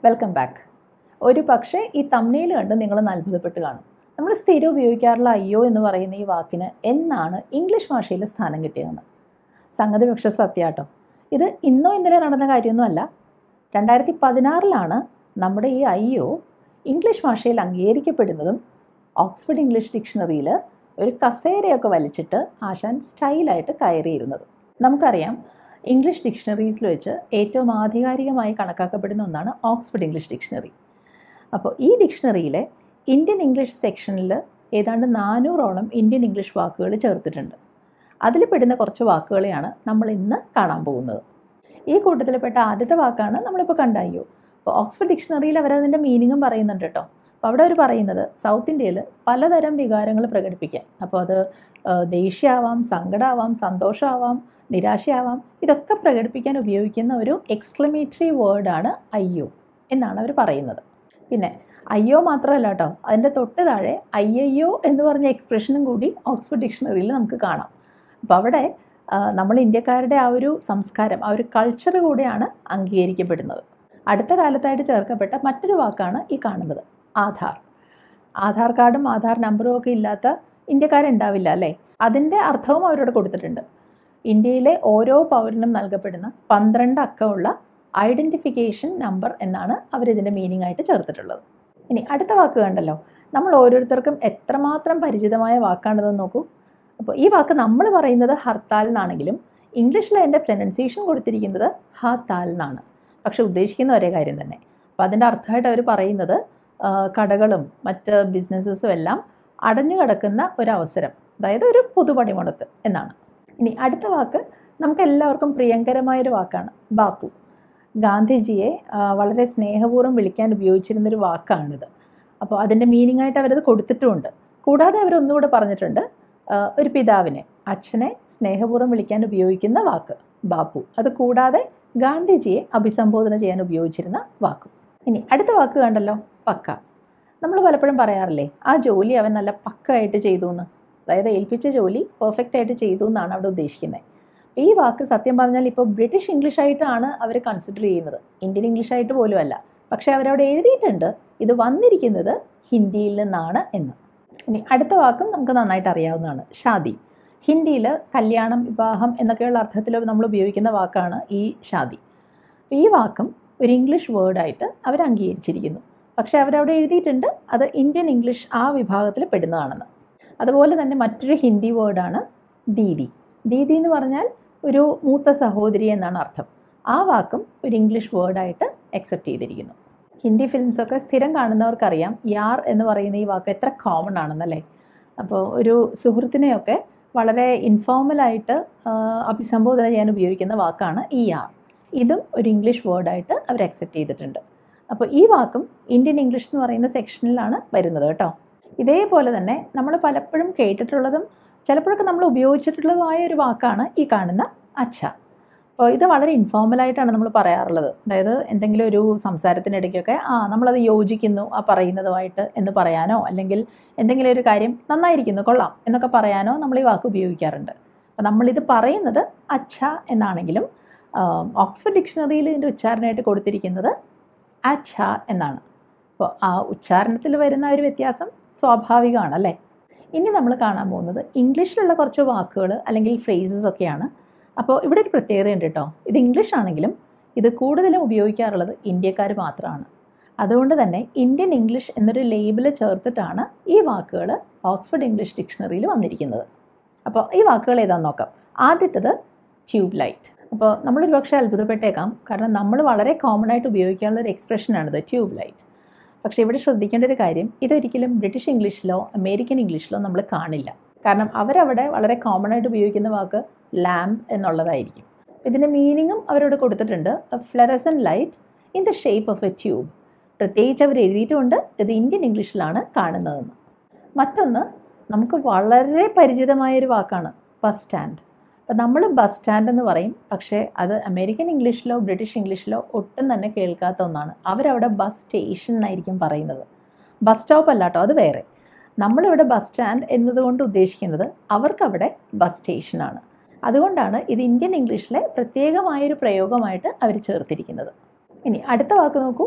welcome back ഒരു പക്ഷേ ഈ തമ്മിൽ കണ്ട് നിങ്ങളൊന്ന് അത്ഭുതപ്പെട്ട് കാണും നമ്മൾ സ്ഥിരം ഉപയോഗിക്കാറുള്ള അയ്യോ എന്ന് പറയുന്ന ഈ വാക്കിന് എന്നാണ് ഇംഗ്ലീഷ് ഭാഷയിൽ സ്ഥാനം കിട്ടിയതെന്ന് സംഗതി പക്ഷെ സത്യാട്ടോ ഇത് ഇന്നോ ഇന്നലെ നടന്ന കാര്യമൊന്നുമല്ല രണ്ടായിരത്തി പതിനാറിലാണ് നമ്മുടെ ഈ അയ്യോ ഇംഗ്ലീഷ് ഭാഷയിൽ അംഗീകരിക്കപ്പെടുന്നതും ഓക്സ്ഫോർഡ് ഇംഗ്ലീഷ് ഡിക്ഷണറിയിൽ ഒരു കസേരയൊക്കെ വലിച്ചിട്ട് ആശാൻ സ്റ്റൈലായിട്ട് കയറിയിരുന്നത് നമുക്കറിയാം ഇംഗ്ലീഷ് ഡിക്ഷണറീസിൽ വെച്ച് ഏറ്റവും ആധികാരികമായി കണക്കാക്കപ്പെടുന്ന ഒന്നാണ് ഓക്സ്ഫോർഡ് ഇംഗ്ലീഷ് ഡിക്ഷണറി അപ്പോൾ ഈ ഡിക്ഷണറിയിലെ ഇന്ത്യൻ ഇംഗ്ലീഷ് സെക്ഷനിൽ ഏതാണ്ട് നാനൂറോളം ഇന്ത്യൻ ഇംഗ്ലീഷ് വാക്കുകൾ ചേർത്തിട്ടുണ്ട് അതിൽ പെടുന്ന കുറച്ച് വാക്കുകളെയാണ് നമ്മൾ ഇന്ന് കാണാൻ പോകുന്നത് ഈ കൂട്ടത്തിൽപ്പെട്ട ആദ്യത്തെ വാക്കാണ് നമ്മളിപ്പോൾ കണ്ട അയ്യോ അപ്പോൾ ഓക്സ്ഫോർഡ് ഡിക്ഷണറിയിൽ അവരതിൻ്റെ മീനിങ്ങും പറയുന്നുണ്ട് കേട്ടോ അപ്പോൾ അവിടെ അവർ പറയുന്നത് സൗത്ത് ഇന്ത്യയിൽ പലതരം വികാരങ്ങൾ പ്രകടിപ്പിക്കാം അപ്പോൾ അത് ആ, ദേഷ്യമാവാം സങ്കടമാവാം സന്തോഷമാവാം നിരാശയാവാം ഇതൊക്കെ പ്രകടിപ്പിക്കാൻ ഉപയോഗിക്കുന്ന ഒരു എക്സ്ക്ലമേറ്ററി വേർഡാണ് അയ്യോ എന്നാണ് അവർ പറയുന്നത് പിന്നെ അയ്യോ മാത്രമല്ല കേട്ടോ അതിൻ്റെ തൊട്ട് താഴെ അയ്യയ്യോ എന്ന് പറഞ്ഞ എക്സ്പ്രഷനും കൂടി ഓക്സ്ഫോർഡ് ഡിക്ഷണറിയിൽ നമുക്ക് കാണാം അപ്പോൾ അവിടെ ആ, നമ്മൾ ഇന്ത്യക്കാരുടെ ആ ഒരു സംസ്കാരം ആ ഒരു കൾച്ചർ കൂടെയാണ് അംഗീകരിക്കപ്പെടുന്നത് അടുത്ത കാലത്തായിട്ട് ചേർക്കപ്പെട്ട മറ്റൊരു വാക്കാണ് ഈ കാണുന്നത് ആധാർ ആധാർ കാർഡും ആധാർ നമ്പറും ഒക്കെ ഇല്ലാത്ത ഇന്ത്യക്കാരുണ്ടാവില്ല അല്ലേ അതിൻ്റെ അർത്ഥവും അവരോട് കൊടുത്തിട്ടുണ്ട് ഇന്ത്യയിലെ ഓരോ പൗരനും നൽകപ്പെടുന്ന പന്ത്രണ്ട് അക്കമുള്ള ഐഡൻറ്റിഫിക്കേഷൻ നമ്പർ എന്നാണ് അവരിതിൻ്റെ മീനിങ് ആയിട്ട് ചേർത്തിട്ടുള്ളത് ഇനി അടുത്ത വാക്ക് കണ്ടല്ലോ നമ്മൾ ഓരോരുത്തർക്കും എത്രമാത്രം പരിചിതമായ വാക്കാണിതെന്ന് നോക്കൂ അപ്പോൾ ഈ വാക്ക് നമ്മൾ പറയുന്നത് ഹർത്താൽ എന്നാണെങ്കിലും ഇംഗ്ലീഷിൽ അതിൻ്റെ പ്രൊനൗൺസിയേഷൻ കൊടുത്തിരിക്കുന്നത് ഹത്താൽ എന്നാണ് പക്ഷെ ഉദ്ദേശിക്കുന്ന ഒരേ കാര്യം തന്നെ അപ്പോൾ അതിൻ്റെ അർത്ഥമായിട്ട് അവർ പറയുന്നത് ആ, കടകളും മറ്റ് ബിസിനസ്സസും എല്ലാം അടഞ്ഞു കിടക്കുന്ന ഒരവസരം അതായത് ഒരു പൊതുപണിമുടക്ക് എന്നാണ് ഇനി അടുത്ത വാക്ക് നമുക്ക് എല്ലാവർക്കും പ്രിയങ്കരമായൊരു വാക്കാണ് ബാപ്പു ഗാന്ധിജിയെ ആ, വളരെ സ്നേഹപൂർവ്വം വിളിക്കാൻ ഉപയോഗിച്ചിരുന്നൊരു വാക്കാണിത് അപ്പോൾ അതിൻ്റെ മീനിങ് ആയിട്ട് അവരത് കൊടുത്തിട്ടുമുണ്ട് കൂടാതെ അവരൊന്നുകൂടെ പറഞ്ഞിട്ടുണ്ട് ആ, ഒരു പിതാവിനെ അച്ഛനെ സ്നേഹപൂർവ്വം വിളിക്കാൻ ഉപയോഗിക്കുന്ന വാക്ക് ബാപ്പു അത് കൂടാതെ ഗാന്ധിജിയെ അഭിസംബോധന ചെയ്യാൻ ഉപയോഗിച്ചിരുന്ന വാക്കും ഇനി അടുത്ത വാക്ക് കണ്ടല്ലോ പക്ക നമ്മൾ പലപ്പോഴും പറയാറില്ലേ ആ ജോലി അവൻ നല്ല പക്കയായിട്ട് ചെയ്തു എന്ന് അതായത് ഏൽപ്പിച്ച ജോലി പെർഫെക്റ്റ് ആയിട്ട് ചെയ്തു എന്നാണ് അവിടെ ഉദ്ദേശിക്കുന്നത് ഈ വാക്ക് സത്യം പറഞ്ഞാൽ ഇപ്പോൾ ബ്രിട്ടീഷ് ഇംഗ്ലീഷ് ആയിട്ടാണ് അവർ കൺസിഡർ ചെയ്യുന്നത് ഇന്ത്യൻ ഇംഗ്ലീഷ് ആയിട്ട് പോലുമല്ല പക്ഷേ അവരവിടെ എഴുതിയിട്ടുണ്ട് ഇത് വന്നിരിക്കുന്നത് ഹിന്ദിയിൽ നിന്നാണ് എന്ന് ഇനി അടുത്ത വാക്കും നമുക്ക് നന്നായിട്ട് അറിയാവുന്നതാണ് ഷാദി ഹിന്ദിയിൽ കല്യാണം വിവാഹം എന്നൊക്കെയുള്ള അർത്ഥത്തിൽ നമ്മൾ ഉപയോഗിക്കുന്ന വാക്കാണ് ഈ ഷാദി അപ്പോൾ ഈ വാക്കും ഒരു ഇംഗ്ലീഷ് വേർഡായിട്ട് അവർ അംഗീകരിച്ചിരിക്കുന്നു പക്ഷേ അവരവിടെ എഴുതിയിട്ടുണ്ട് അത് ഇന്ത്യൻ ഇംഗ്ലീഷ് ആ വിഭാഗത്തിൽ പെടുന്നതാണെന്ന് അതുപോലെ തന്നെ മറ്റൊരു ഹിന്ദി വേർഡാണ് ദീദി ദീദി എന്ന് പറഞ്ഞാൽ ഒരു മൂത്ത സഹോദരി എന്നാണ് അർത്ഥം ആ വാക്കും ഒരു ഇംഗ്ലീഷ് വേർഡായിട്ട് അക്സെപ്റ്റ് ചെയ്തിരിക്കുന്നു ഹിന്ദി ഫിലിംസൊക്കെ സ്ഥിരം കാണുന്നവർക്കറിയാം യാർ എന്ന് പറയുന്ന ഈ വാക്ക് എത്ര കോമൺ ആണെന്നല്ലേ അപ്പോൾ ഒരു സുഹൃത്തിനെയൊക്കെ വളരെ ഇൻഫോർമലായിട്ട് അഭിസംബോധന ചെയ്യാൻ ഉപയോഗിക്കുന്ന വാക്കാണ് ഈ യാർ ഇതും ഒരു ഇംഗ്ലീഷ് വേർഡായിട്ട് അവർ അക്സെപ്റ്റ് ചെയ്തിട്ടുണ്ട് അപ്പോൾ ഈ വാക്കും ഇന്ത്യൻ ഇംഗ്ലീഷ് എന്ന് പറയുന്ന സെക്ഷനിലാണ് വരുന്നത് കേട്ടോ ഇതേപോലെ തന്നെ നമ്മൾ പലപ്പോഴും കേട്ടിട്ടുള്ളതും ചിലപ്പോഴൊക്കെ നമ്മൾ ഉപയോഗിച്ചിട്ടുള്ളതുമായ ഒരു വാക്കാണ് ഈ കാണുന്ന അച്ഛ അപ്പോൾ ഇത് വളരെ ഇൻഫോർമലായിട്ടാണ് നമ്മൾ പറയാറുള്ളത് അതായത് എന്തെങ്കിലും ഒരു സംസാരത്തിനിടയ്ക്കൊക്കെ ആ നമ്മളത് യോജിക്കുന്നു ആ പറയുന്നതുമായിട്ട് എന്ന് പറയാനോ അല്ലെങ്കിൽ എന്തെങ്കിലും ഒരു കാര്യം നന്നായിരിക്കുന്നു കൊള്ളാം എന്നൊക്കെ പറയാനോ നമ്മൾ ഈ വാക്ക് ഉപയോഗിക്കാറുണ്ട് അപ്പോൾ നമ്മളിത് പറയുന്നത് അച്ഛ എന്നാണെങ്കിലും ആം, ഓക്സ്ഫോർഡ് ഡിക്ഷണറിയിൽ ഇതിൻ്റെ ഉച്ചാരണമായിട്ട് കൊടുത്തിരിക്കുന്നത് അച്ഛ എന്നാണ് അപ്പോൾ ആ ഉച്ചാരണത്തിൽ വരുന്ന ഒരു വ്യത്യാസം സ്വാഭാവികമാണ് അല്ലേ ഇനി നമ്മൾ കാണാൻ പോകുന്നത് ഇംഗ്ലീഷിലുള്ള കുറച്ച് വാക്കുകൾ അല്ലെങ്കിൽ ഫ്രേസസ് ഒക്കെയാണ് അപ്പോൾ ഇവിടെ ഒരു പ്രത്യേകതയുണ്ട് കേട്ടോ ഇത് ഇംഗ്ലീഷ് ആണെങ്കിലും ഇത് കൂടുതലും ഉപയോഗിക്കാറുള്ളത് ഇന്ത്യക്കാർ മാത്രമാണ് അതുകൊണ്ട് തന്നെ ഇന്ത്യൻ ഇംഗ്ലീഷ് എന്നൊരു ലേബിൾ ചേർത്തിട്ടാണ് ഈ വാക്കുകൾ ഓക്സ്ഫോർഡ് ഇംഗ്ലീഷ് ഡിക്ഷണറിയിൽ വന്നിരിക്കുന്നത് അപ്പോൾ ഈ വാക്കുകൾ ഏതാണെന്ന് നോക്കാം ആദ്യത്തത് ട്യൂബ് ലൈറ്റ് അപ്പോൾ നമ്മളൊരു പക്ഷേ അത്ഭുതപ്പെട്ടേക്കാം കാരണം നമ്മൾ വളരെ കോമൺ ആയിട്ട് ഉപയോഗിക്കാനുള്ള ഒരു എക്സ്പ്രഷനാണിത് ട്യൂബ് ലൈറ്റ് പക്ഷേ ഇവിടെ ശ്രദ്ധിക്കേണ്ട ഒരു കാര്യം ഇതൊരിക്കലും ബ്രിട്ടീഷ് ഇംഗ്ലീഷിലോ അമേരിക്കൻ ഇംഗ്ലീഷിലോ നമ്മൾ കാണില്ല കാരണം അവരവിടെ വളരെ കോമൺ ആയിട്ട് ഉപയോഗിക്കുന്ന വാക്ക് ലാമ്പ് എന്നുള്ളതായിരിക്കും ഇതിൻ്റെ മീനിങ്ങും അവരോട് കൊടുത്തിട്ടുണ്ട് fluorescent light in the shape of a tube പ്രത്യേകിച്ച് അവർ എഴുതിയിട്ടുമുണ്ട് ഇത് ഇന്ത്യൻ ഇംഗ്ലീഷിലാണ് കാണുന്നതെന്ന് മറ്റൊന്ന് നമുക്ക് വളരെ പരിചിതമായൊരു വാക്കാണ് ബസ് സ്റ്റാൻഡ് അപ്പോൾ നമ്മൾ ബസ് സ്റ്റാൻഡ് എന്ന് പറയും പക്ഷേ അത് അമേരിക്കൻ ഇംഗ്ലീഷിലോ ബ്രിട്ടീഷ് ഇംഗ്ലീഷിലോ ഒട്ടും തന്നെ കേൾക്കാത്ത ഒന്നാണ് അവരവിടെ ബസ് സ്റ്റേഷൻ എന്നായിരിക്കും പറയുന്നത് ബസ് സ്റ്റോപ്പ് അല്ല കേട്ടോ അത് വേറെ നമ്മളിവിടെ ബസ് സ്റ്റാൻഡ് എന്നതുകൊണ്ട് ഉദ്ദേശിക്കുന്നത് അവർക്കവിടെ ബസ് സ്റ്റേഷനാണ് അതുകൊണ്ടാണ് ഇത് ഇന്ത്യൻ ഇംഗ്ലീഷിലെ പ്രത്യേകമായൊരു പ്രയോഗമായിട്ട് അവർ ചേർത്തിരിക്കുന്നത് ഇനി അടുത്ത വാക്ക് നോക്കൂ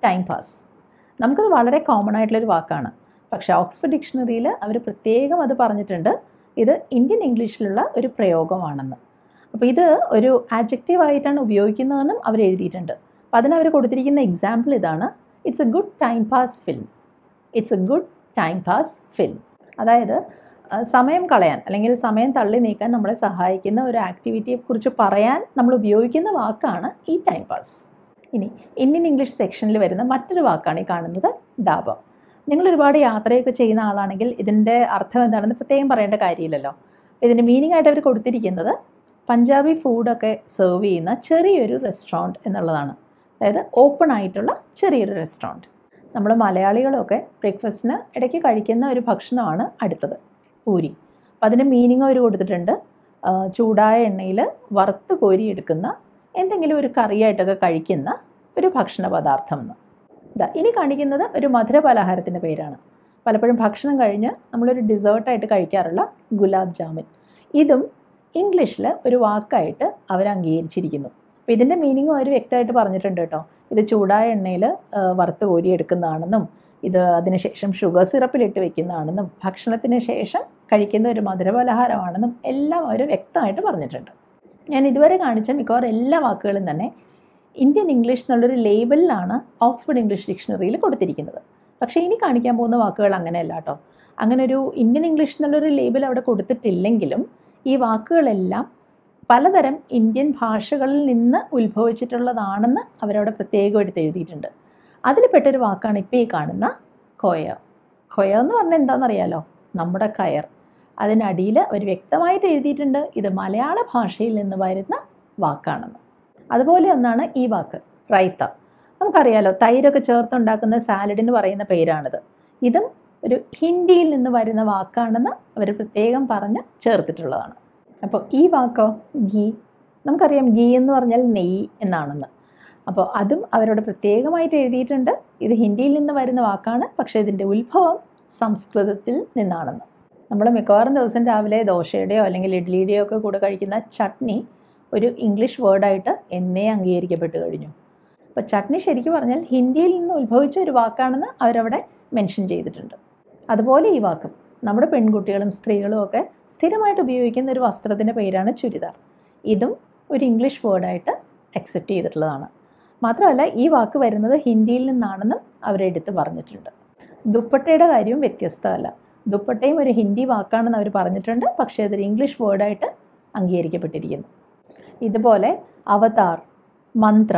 ടൈം പാസ് നമുക്കത് വളരെ കോമൺ ആയിട്ടുള്ളൊരു വാക്കാണ് പക്ഷേ ഓക്സ്ഫോർഡ് ഡിക്ഷണറിയിൽ അവർ പ്രത്യേകം അത് പറഞ്ഞിട്ടുണ്ട് ഇത് ഇന്ത്യൻ ഇംഗ്ലീഷിലുള്ള ഒരു പ്രയോഗമാണെന്ന് അപ്പോൾ ഇത് ഒരു ആഡ്ജക്റ്റീവ് ആയിട്ടാണ് ഉപയോഗിക്കുന്നതെന്നും അവർ എഴുതിയിട്ടുണ്ട് അപ്പോൾ അതിനവർ കൊടുത്തിരിക്കുന്ന എക്സാമ്പിൾ ഇതാണ് it's a good time pass film it's a good time pass film അതായത് ആ, സമയം കളയാൻ അല്ലെങ്കിൽ സമയം തള്ളി നീക്കാൻ നമ്മളെ സഹായിക്കുന്ന ഒരു ആക്ടിവിറ്റിയെക്കുറിച്ച് പറയാൻ നമ്മൾ ഉപയോഗിക്കുന്ന വാക്കാണ് ഈ ടൈം പാസ് ഇനി ഇന്ത്യൻ ഇംഗ്ലീഷ് സെക്ഷനിൽ വരുന്ന മറ്റൊരു വാക്കാണ് ഈ കാണുന്നത് ഡാബ നിങ്ങൾ ഒരുപാട് യാത്രയൊക്കെ ചെയ്യുന്ന ആളാണെങ്കിൽ ഇതിൻ്റെ അർത്ഥം എന്താണെന്ന് പ്രത്യേകം പറയേണ്ട കാര്യമില്ലല്ലോ ഇതിൻ്റെ മീനിങ് ആയിട്ട് അവർ കൊടുത്തിരിക്കുന്നത് പഞ്ചാബി ഫുഡൊക്കെ സെർവ് ചെയ്യുന്ന ചെറിയൊരു റെസ്റ്റോറൻറ്റ് എന്നുള്ളതാണ് അതായത് ഓപ്പൺ ആയിട്ടുള്ള ചെറിയൊരു റെസ്റ്റോറൻറ്റ് നമ്മൾ മലയാളികളൊക്കെ ബ്രേക്ക്ഫാസ്റ്റിന് ഇടയ്ക്ക് കഴിക്കുന്ന ഒരു ഭക്ഷണമാണ് അടുത്തത് പൂരി അപ്പോൾ അതിൻ്റെ മീനിങ് അവർ കൊടുത്തിട്ടുണ്ട് ആ, ചൂടായ എണ്ണയിൽ വറുത്ത് കോരിയെടുക്കുന്ന എന്തെങ്കിലും ഒരു കറിയായിട്ടൊക്കെ കഴിക്കുന്ന ഒരു ഭക്ഷണ പദാർത്ഥം എന്ന് ഇതാ ഇനി കാണിക്കുന്നത് ഒരു മധുര പലഹാരത്തിൻ്റെ പേരാണ് പലപ്പോഴും ഭക്ഷണം കഴിഞ്ഞ് നമ്മളൊരു ഡിസേർട്ടായിട്ട് കഴിക്കാറുള്ള ഗുലാബ് ജാമുൻ ഇതും ഇംഗ്ലീഷിൽ ഒരു വാക്കായിട്ട് അവർ അംഗീകരിച്ചിരിക്കുന്നു അപ്പോൾ ഇതിൻ്റെ മീനിങ്ങും അവർ വ്യക്തമായിട്ട് പറഞ്ഞിട്ടുണ്ട് കേട്ടോ ഇത് ചൂടായ എണ്ണയിൽ വറുത്ത് കോരിയെടുക്കുന്നതാണെന്നും ഇത് അതിനുശേഷം ഷുഗർ സിറപ്പിലിട്ട് വെക്കുന്നതാണെന്നും ഭക്ഷണത്തിന് ശേഷം കഴിക്കുന്ന ഒരു മധുരപലഹാരമാണെന്നും എല്ലാം അവർ വ്യക്തമായിട്ട് പറഞ്ഞിട്ടുണ്ട് ഞാൻ ഇതുവരെ കാണിച്ച മിക്കവാറും എല്ലാ വാക്കുകളും തന്നെ ഇന്ത്യൻ ഇംഗ്ലീഷ് എന്നുള്ളൊരു ലേബലിലാണ് ഓക്സ്ഫോർഡ് ഇംഗ്ലീഷ് ഡിക്ഷണറിയിൽ കൊടുത്തിരിക്കുന്നത് പക്ഷേ ഇനി കാണിക്കാൻ പോകുന്ന വാക്കുകൾ അങ്ങനെയല്ല കേട്ടോ അങ്ങനെ ഒരു ഇന്ത്യൻ ഇംഗ്ലീഷ് എന്നുള്ളൊരു ലേബൽ അവിടെ കൊടുത്തിട്ടില്ലെങ്കിലും ഈ വാക്കുകളെല്ലാം പലതരം ഇന്ത്യൻ ഭാഷകളിൽ നിന്ന് ഉത്ഭവിച്ചിട്ടുള്ളതാണെന്ന് അവരവിടെ പ്രത്യേകം എടുത്ത് എഴുതിയിട്ടുണ്ട് അതിൽ പെട്ടൊരു വാക്കാണ് ഇപ്പോൾ ഈ കാണുന്ന കൊയ കൊയ എന്ന് പറഞ്ഞാൽ എന്താണെന്നറിയാലോ നമ്മുടെ കയർ അതിനടിയിൽ അവർ വ്യക്തമായിട്ട് എഴുതിയിട്ടുണ്ട് ഇത് മലയാള ഭാഷയിൽ നിന്ന് വരുന്ന വാക്കാണെന്ന് അതുപോലെ ഒന്നാണ് ഈ വാക്ക് റൈത്ത നമുക്കറിയാലോ തൈരൊക്കെ ചേർത്തുണ്ടാക്കുന്ന സാലഡിന് പറയുന്ന പേരാണിത് ഇതും ഒരു ഹിന്ദിയിൽ നിന്ന് വരുന്ന വാക്കാണെന്ന് അവർ പ്രത്യേകം പറഞ്ഞ് ചേർത്തിട്ടുള്ളതാണ് അപ്പോൾ ഈ വാക്കോ ഗീ നമുക്കറിയാം ഗീ എന്ന് പറഞ്ഞാൽ നെയ്യ് എന്നാണെന്ന് അപ്പോൾ അതും അവരോട് പ്രത്യേകമായിട്ട് എഴുതിയിട്ടുണ്ട് ഇത് ഹിന്ദിയിൽ നിന്ന് വരുന്ന വാക്കാണ് പക്ഷേ ഇതിൻ്റെ ഉത്ഭവം സംസ്കൃതത്തിൽ നിന്നാണെന്ന് നമ്മൾ മിക്കവാറും ദിവസം രാവിലെ ദോശയുടെയോ അല്ലെങ്കിൽ ഇഡ്ലിയുടെയോ ഒക്കെ കൂടെ കഴിക്കുന്ന ചട്നി ഒരു ഇംഗ്ലീഷ് വേർഡായിട്ട് എന്നേ അംഗീകരിക്കപ്പെട്ട് കഴിഞ്ഞു അപ്പോൾ ചട്നി ശരിക്കും പറഞ്ഞാൽ ഹിന്ദിയിൽ നിന്ന് ഉത്ഭവിച്ച ഒരു വാക്കാണെന്ന് അവരവിടെ മെൻഷൻ ചെയ്തിട്ടുണ്ട് അതുപോലെ ഈ വാക്കും നമ്മുടെ പെൺകുട്ടികളും സ്ത്രീകളും ഒക്കെ സ്ഥിരമായിട്ട് ഉപയോഗിക്കുന്ന ഒരു വസ്ത്രത്തിൻ്റെ പേരാണ് ചുരിദാർ ഇതും ഒരു ഇംഗ്ലീഷ് വേർഡായിട്ട് അക്സെപ്റ്റ് ചെയ്തിട്ടുള്ളതാണ് മാത്രമല്ല ഈ വാക്ക് വരുന്നത് ഹിന്ദിയിൽ നിന്നാണെന്നും അവരെടുത്ത് പറഞ്ഞിട്ടുണ്ട് ദുപ്പട്ടയുടെ കാര്യവും വ്യത്യസ്തമല്ല ദുപ്പട്ടയും ഒരു ഹിന്ദി വാക്കാണെന്ന് അവർ പറഞ്ഞിട്ടുണ്ട് പക്ഷേ അതൊരു ഇംഗ്ലീഷ് വേർഡായിട്ട് അംഗീകരിക്കപ്പെട്ടിരിക്കുന്നു ഇതുപോലെ അവതാർ മന്ത്ര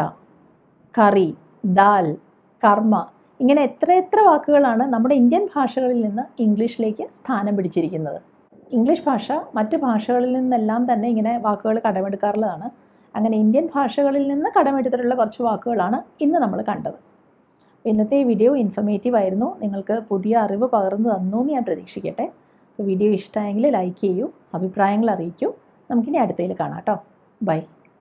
കറി ദാൽ കർമ്മ ഇങ്ങനെ എത്ര എത്ര വാക്കുകളാണ് നമ്മുടെ ഇന്ത്യൻ ഭാഷകളിൽ നിന്ന് ഇംഗ്ലീഷിലേക്ക് സ്ഥാനം പിടിച്ചിരിക്കുന്നത് ഇംഗ്ലീഷ് ഭാഷ മറ്റ് ഭാഷകളിൽ നിന്നെല്ലാം തന്നെ ഇങ്ങനെ വാക്കുകൾ കടമെടുക്കാറുള്ളതാണ് അങ്ങനെ ഇന്ത്യൻ ഭാഷകളിൽ നിന്ന് കടമെടുത്തിട്ടുള്ള കുറച്ച് വാക്കുകളാണ് ഇന്ന് നമ്മൾ കണ്ടത് അപ്പോൾ ഇന്നത്തെ ഈ വീഡിയോ ഇൻഫർമേറ്റീവ് ആയിരുന്നു നിങ്ങൾക്ക് പുതിയ അറിവ് പകർന്നു തന്നു എന്ന് ഞാൻ പ്രതീക്ഷിക്കട്ടെ അപ്പോൾ വീഡിയോ ഇഷ്ടമായെങ്കിൽ ലൈക്ക് ചെയ്യൂ അഭിപ്രായങ്ങൾ അറിയിക്കൂ നമുക്കിനി അടുത്തതിൽ കാണാം കേട്ടോ ബൈ